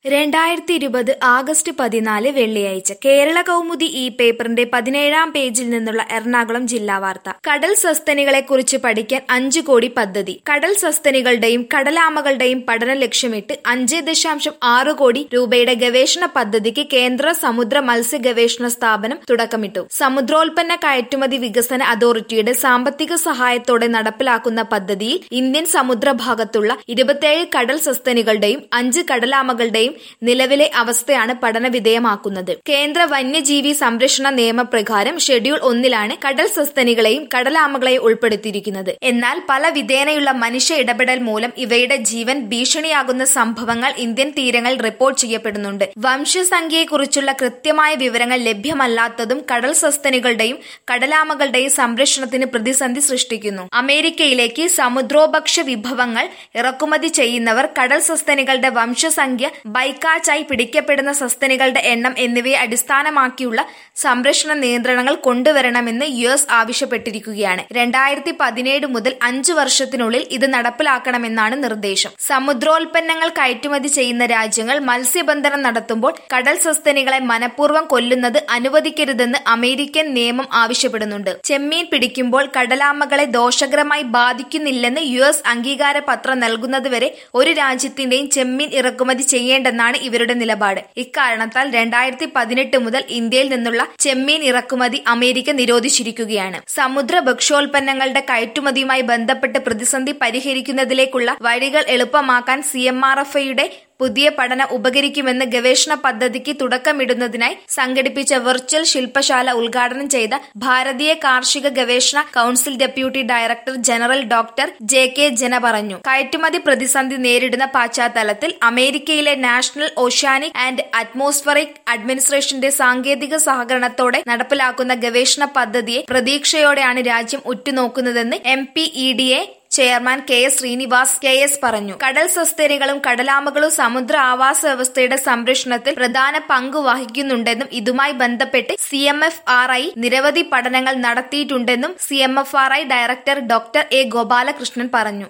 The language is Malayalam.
രണ്ടായിരത്തി ഇരുപത് ആഗസ്റ്റ് പതിനാല് വെള്ളിയാഴ്ച കേരള കൗമുദി ഈ പേപ്പറിന്റെ പതിനേഴാം പേജിൽ നിന്നുള്ള എറണാകുളം ജില്ലാ വാർത്ത കടൽ സസ്തനികളെക്കുറിച്ച് പഠിക്കാൻ അഞ്ചു കോടി പദ്ധതി കടൽ സസ്തനികളുടെയും കടലാമകളുടെയും പഠനം ലക്ഷ്യമിട്ട് അഞ്ച് ദശാംശം ആറ് കോടി രൂപയുടെ ഗവേഷണ പദ്ധതിക്ക് കേന്ദ്ര സമുദ്ര മത്സ്യ ഗവേഷണ സ്ഥാപനം തുടക്കമിട്ടു സമുദ്രോൽപ്പന്ന കയറ്റുമതി വികസന അതോറിറ്റിയുടെ സാമ്പത്തിക സഹായത്തോടെ നടപ്പിലാക്കുന്ന പദ്ധതിയിൽ ഇന്ത്യൻ സമുദ്രഭാഗത്തുള്ള ഇരുപത്തിയേഴ് കടൽ സസ്തനികളുടെയും അഞ്ച് കടലാമകളുടെയും നിലവിലെ അവസ്ഥയാണ് പഠനവിധേയമാക്കുന്നത് കേന്ദ്ര വന്യജീവി സംരക്ഷണ നിയമപ്രകാരം ഷെഡ്യൂൾ ഒന്നിലാണ് കടൽ സസ്തനികളെയും കടലാമകളെയും ഉൾപ്പെടുത്തിയിരിക്കുന്നത് എന്നാൽ പല വിധേനയുള്ള മനുഷ്യ ഇടപെടൽ മൂലം ഇവയുടെ ജീവൻ ഭീഷണിയാകുന്ന സംഭവങ്ങൾ ഇന്ത്യൻ തീരങ്ങളിൽ റിപ്പോർട്ട് ചെയ്യപ്പെടുന്നുണ്ട് വംശസംഖ്യയെക്കുറിച്ചുള്ള കൃത്യമായ വിവരങ്ങൾ ലഭ്യമല്ലാത്തതും കടൽ സസ്തനികളുടെയും കടലാമകളുടെയും സംരക്ഷണത്തിന് പ്രതിസന്ധി സൃഷ്ടിക്കുന്നു അമേരിക്കയിലേക്ക് സമുദ്രോപക്ഷ വിഭവങ്ങൾ ഇറക്കുമതി ചെയ്യുന്നവർ കടൽ സസ്തനികളുടെ വംശസംഖ്യ ബൈക്കാച്ചായി പിടിക്കപ്പെടുന്ന സസ്തനികളുടെ എണ്ണം എന്നിവയെ അടിസ്ഥാനമാക്കിയുള്ള സംരക്ഷണ നിയന്ത്രണങ്ങൾ കൊണ്ടുവരണമെന്ന് യു എസ് ആവശ്യപ്പെട്ടിരിക്കുകയാണ് രണ്ടായിരത്തി പതിനേഴ് മുതൽ അഞ്ചു വർഷത്തിനുള്ളിൽ ഇത് നടപ്പിലാക്കണമെന്നാണ് നിർദ്ദേശം സമുദ്രോൽപ്പന്നങ്ങൾ കയറ്റുമതി ചെയ്യുന്ന രാജ്യങ്ങൾ മത്സ്യബന്ധനം നടത്തുമ്പോൾ കടൽ സസ്തനികളെ മനഃപൂർവ്വം കൊല്ലുന്നത് അനുവദിക്കരുതെന്ന് അമേരിക്കൻ നിയമം ആവശ്യപ്പെടുന്നുണ്ട് ചെമ്മീൻ പിടിക്കുമ്പോൾ കടലാമകളെ ദോഷകരമായി ബാധിക്കുന്നില്ലെന്ന് യു എസ് അംഗീകാര പത്രം നൽകുന്നതുവരെ ഒരു രാജ്യത്തിന്റെയും ചെമ്മീൻ ഇറക്കുമതി ചെയ്യേണ്ടെന്നാണ് ഇവരുടെ നിലപാട് ഇക്കാരണത്താൽ രണ്ടായിരത്തി പതിനെട്ട് മുതൽ ഇന്ത്യയിൽ നിന്നുള്ള ചെമ്മീൻ ഇറക്കുമതി അമേരിക്ക നിരോധിച്ചിരിക്കുകയാണ് സമുദ്ര ഭക്ഷ്യോൽപ്പന്നങ്ങളുടെ കയറ്റുമതിയുമായി ബന്ധപ്പെട്ട് പ്രതിസന്ധി പരിഹരിക്കുന്നതിലേക്കുള്ള വഴികൾ എളുപ്പമാക്കാൻ സി എം ആർ എഫ് ഐയുടെ പുതിയ പഠനം ഉപകരിക്കുമെന്ന് ഗവേഷണ പദ്ധതിക്ക് തുടക്കമിടുന്നതിനായി സംഘടിപ്പിച്ച വെർച്വൽ ശില്പശാല ഉദ്ഘാടനം ചെയ്ത ഭാരതീയ കാർഷിക ഗവേഷണ council deputy director general doctor J K Jena പറഞ്ഞു കയറ്റുമതി പ്രതിസന്ധി നേരിടുന്ന പശ്ചാത്തലത്തിൽ അമേരിക്കയിലെ നാഷണൽ ഓഷ്യാനിക് ആൻഡ് അറ്റ്മോസ്ഫറിക് അഡ്മിനിസ്ട്രേഷന്റെ സാങ്കേതിക സഹകരണത്തോടെ നടപ്പിലാക്കുന്ന ഗവേഷണ പദ്ധതിയെ പ്രതീക്ഷയോടെയാണ് രാജ്യം ഉറ്റുനോക്കുന്നതെന്ന് M P E D A chairman K S Srinivas K S പറഞ്ഞു കടൽ സസ്തനികളും കടലാമകളും സമുദ്ര ആവാസ വ്യവസ്ഥയുടെ സംരക്ഷണത്തിൽ പ്രധാന പങ്ക് വഹിക്കുന്നുണ്ടെന്നും ഇതുമായി ബന്ധപ്പെട്ട് C M F R I നിരവധി പഠനങ്ങൾ നടത്തിയിട്ടുണ്ടെന്നും C M F R I director doctor A Gopalakrishnan പറഞ്ഞു